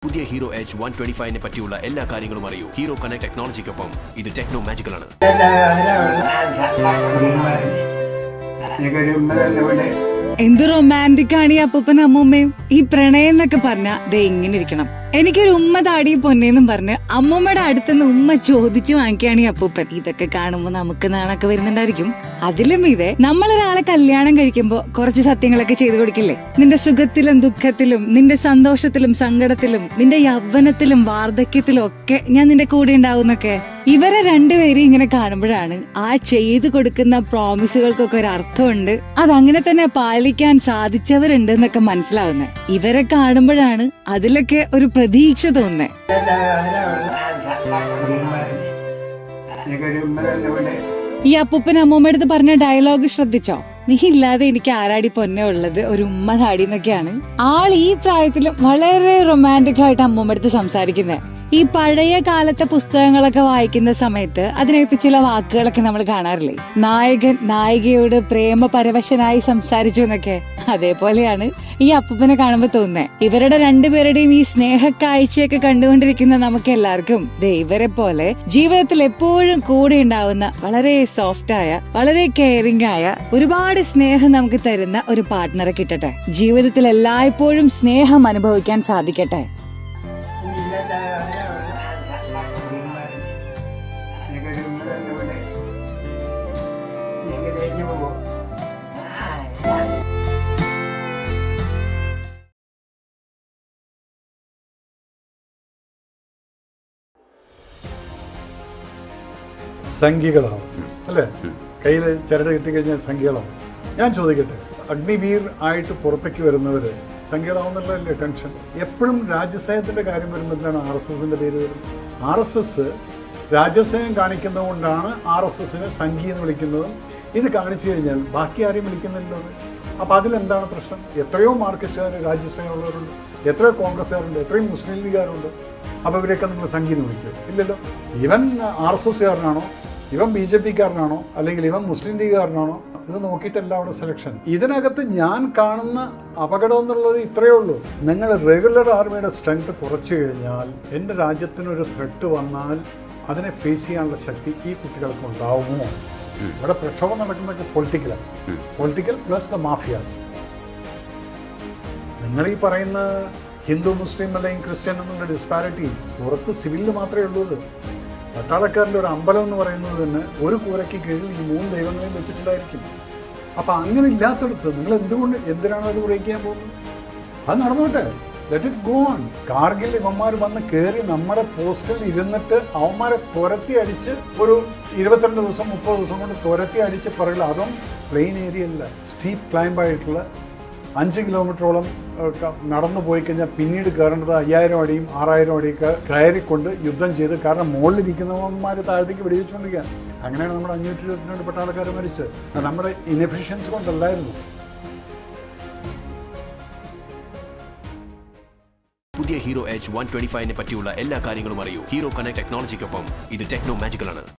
പുതിയ Hero H one twenty ഫൈവിനെ പറ്റിയുള്ള എല്ലാ കാര്യങ്ങളും അറിയൂ ഹീറോ കണക്ട് ടെക്നോളജിക്കൊപ്പം ഇത് ടെക്നോ മാജിക്കൽ ആണ് എനിക്കൊരു ഉമ്മ തന്നെ പോലെ എന്ത് റൊമാൻറ്റിക് ആണ് ഈ അപ്പൂപ്പനും അമ്മൂമ്മയും ഈ പ്രണയം എന്നൊക്കെ പറഞ്ഞ ദേ ഇങ്ങനെ ഇരിക്കണം എനിക്കൊരു ഉമ്മ താടി പൊന്നേന്നും പറഞ്ഞ് അമ്മൂമ്മയുടെ അടുത്തുനിന്ന് ഉമ്മ ചോദിച്ചു വാങ്ങിക്കുകയാണ് ഈ അപ്പൂപ്പൻ ഇതൊക്കെ കാണുമ്പോ നമുക്ക് നാണൊക്കെ വരുന്നുണ്ടായിരിക്കും അതിലും ഇതേ നമ്മളൊരാളെ കല്യാണം കഴിക്കുമ്പോ കുറച്ച് സത്യങ്ങളൊക്കെ ചെയ്തു കൊടുക്കില്ലേ നിന്റെ സുഖത്തിലും ദുഃഖത്തിലും നിന്റെ സന്തോഷത്തിലും സങ്കടത്തിലും നിന്റെ യൗവനത്തിലും വാർദ്ധക്യത്തിലും ഒക്കെ ഞാൻ നിന്റെ കൂടെ ഉണ്ടാവുന്നൊക്കെ ഇവരെ രണ്ടുപേരും ഇങ്ങനെ കാണുമ്പോഴാണ് ആ ചെയ്തു കൊടുക്കുന്ന പ്രോമിസുകൾക്കൊക്കെ ഒരു അർത്ഥമുണ്ട് അതങ്ങനെ തന്നെ പാലിക്കാൻ സാധിച്ചവരുണ്ട് എന്നൊക്കെ മനസ്സിലാവുന്നത് ഇവരെ കാണുമ്പോഴാണ് അതിലൊക്കെ ഒരു പ്രതീക്ഷ തോന്നുന്നത് എനിക്കൊരു ഉമ്മ തന്നെ പോലെ ഈ അപ്പൂപ്പൻ അമ്മൂമ്മ അടുത്ത് പറഞ്ഞ ഡയലോഗ് ശ്രദ്ധിച്ചോ നീ ഇല്ലാതെ എനിക്ക് ആരാടി പൊന്നെ ഉള്ളത് ഒരു ഉമ്മ താടി എന്നൊക്കെയാണ് ആൾ ഈ പ്രായത്തിലും വളരെ റൊമാൻറ്റിക് ആയിട്ട് അമ്മൂമ്മ അടുത്ത് സംസാരിക്കുന്നത് ഈ പഴയ കാലത്തെ പുസ്തകങ്ങളൊക്കെ വായിക്കുന്ന സമയത്ത് അതിനകത്ത് ചില വാക്കുകളൊക്കെ നമ്മൾ കാണാറില്ലേ നായകൻ നായികയോട് പ്രേമപരവശനായി സംസാരിച്ചു എന്നൊക്കെ അതേപോലെയാണ് ഈ അപ്പൂപ്പനെ കാണുമ്പോ തോന്നുന്നത് ഇവരുടെ രണ്ടുപേരുടെയും ഈ സ്നേഹക്കാഴ്ചയൊക്കെ കണ്ടുകൊണ്ടിരിക്കുന്ന നമുക്ക് എല്ലാവർക്കും ദേ ഇവരെ പോലെ ജീവിതത്തിൽ എപ്പോഴും കൂടെ ഉണ്ടാവുന്ന വളരെ സോഫ്റ്റ് ആയ വളരെ കെയറിംഗ് ആയ ഒരുപാട് സ്നേഹം നമുക്ക് തരുന്ന ഒരു പാർട്ട്ണറെ കിട്ടട്ടെ ജീവിതത്തിൽ എല്ലായ്പ്പോഴും സ്നേഹം അനുഭവിക്കാൻ സാധിക്കട്ടെ എനിക്കൊരു ഉമ്മ തന്നെ പോലെ എനിക്ക് കഴിഞ്ഞു പോകും സംഖ്യകളാവും അല്ലേ കയ്യിൽ ചരട് കിട്ടിക്കഴിഞ്ഞാൽ സംഖ്യകളാവും ഞാൻ ചോദിക്കട്ടെ അഗ്നിവീർ ആയിട്ട് പുറത്തേക്ക് വരുന്നവർ സംഖ്യകളാവുന്നുള്ളതല്ലേ ടെൻഷൻ എപ്പോഴും രാജ്യസ്നേഹത്തിൻ്റെ കാര്യം വരുമ്പോഴാണ് ആർ എസ് എസിൻ്റെ പേര് വരുന്നത് ആർ എസ് എസ് രാജ്യസ്നേഹം കാണിക്കുന്നതുകൊണ്ടാണ് ആർ എസ് എസിനെ സംഖ്യ എന്ന് വിളിക്കുന്നതും ഇത് കാണിച്ചു കഴിഞ്ഞാൽ ബാക്കി ആരെയും വിളിക്കുന്നില്ലല്ലോ അത്. അപ്പോൾ അതിലെന്താണ് പ്രശ്നം എത്രയോ മാർക്സിസ്റ്റുകാർ രാജ്യസ്നേഹമുള്ളവരുണ്ട് എത്രയോ കോൺഗ്രസ്സുകാരുണ്ട് എത്രയും മുസ്ലിം ലീഗുകാരുണ്ട് അപ്പോൾ ഇവരെയൊക്കെ നിങ്ങൾ സംഖ്യ എന്ന് വിളിക്കും ഇല്ലല്ലോ ഇവൻ ആർ എസ് എസ്സുകാരനാണോ ഇവൻ ബി ജെ പിക്കാരനാണോ അല്ലെങ്കിൽ ഇവൻ മുസ്ലിം ലീഗുകാരനാണോ ഇത് നോക്കിയിട്ടല്ല അവിടെ സെലക്ഷൻ ഇതിനകത്ത് ഞാൻ കാണുന്ന അപകടം എന്നുള്ളത് ഇത്രയേ ഉള്ളൂ നിങ്ങൾ റെഗുലർ ആർമിയുടെ സ്ട്രെങ്ത് കുറച്ചു കഴിഞ്ഞാൽ എൻ്റെ രാജ്യത്തിനൊരു ത്രെട്ട് വന്നാൽ അതിനെ ഫേസ് ചെയ്യാനുള്ള ശക്തി ഈ കുട്ടികൾക്ക് ഉണ്ടാവുമോ ഇവിടെ പ്രക്ഷോഭം നടക്കുന്നതൊക്കെ പൊളിറ്റിക്കലാണ് പൊളിറ്റിക്കൽ പ്ലസ് ദ മാഫിയാസ് നിങ്ങൾ ഈ പറയുന്ന ഹിന്ദു മുസ്ലിം അല്ലെങ്കിൽ ക്രിസ്ത്യൻ എന്നുള്ള ഡിസ്പാരിറ്റി പുറത്ത് സിവിലിൽ മാത്രമേ ഉള്ളൂ ഇത് പട്ടാളക്കാരുടെ ഒരു അമ്പലം എന്ന് പറയുന്നത് തന്നെ ഒരു കൂരയ്ക്ക് കീഴിൽ ഈ മൂന്ന് ദൈവങ്ങളെയും വെച്ചിട്ടുണ്ടായിരിക്കും അപ്പം അങ്ങനെ ഇല്ലാത്തടത്ത് നിങ്ങൾ എന്തുകൊണ്ട് എന്തിനാണ് അത് ബ്രേക്ക് ചെയ്യാൻ പോകുന്നത് അത് നടന്നോട്ടെ let it go on Kargil ഇവന്മാർ വന്ന് കയറി നമ്മുടെ പോസ്റ്റിൽ ഇരുന്നിട്ട് അവന്മാരെ തുരത്തി അടിച്ച് ഒരു ഇരുപത്തിരണ്ട് ദിവസം മുപ്പത് ദിവസം കൊണ്ട് തുരത്തി അടിച്ച് പറയില്ല അതും പ്ലെയിൻ ഏരിയ അല്ല സ്റ്റീപ്പ് ക്ലൈംബ് ആയിട്ടുള്ള അഞ്ച് കിലോമീറ്ററോളം ഏഹ്, ക- നടന്നു പോയി കഴിഞ്ഞാൽ പിന്നീട് കയറേണ്ടത് അയ്യായിരം അടിയും ആറായിരം അടിയൊക്കെ കയറിക്കൊണ്ട് യുദ്ധം ചെയ്ത് കാരണം മുകളിലിരിക്കുന്നവന്മാർ താഴത്തേക്ക് വെടിവെച്ചുകൊണ്ടിരിക്കുക അങ്ങനെയാണ് നമ്മുടെ അഞ്ഞൂറ്റി ഇരുപത്തിരണ്ട് പട്ടാളക്കാർ മരിച്ചത് അത് നമ്മുടെ ഇൻഎഫിഷ്യൻസി കൊണ്ടല്ലായിരുന്നു പുതിയ ഹീറോ എച്ച് വൺ ട്വന്റി ഫൈവിനെ പറ്റിയുള്ള എല്ലാ കാര്യങ്ങളും അറിയൂ ഹീറോ കണക്ട് ടെക്നോളജിക്കൊപ്പം ഇത് ടെക്നോ മാജിക്കൽ ആണ്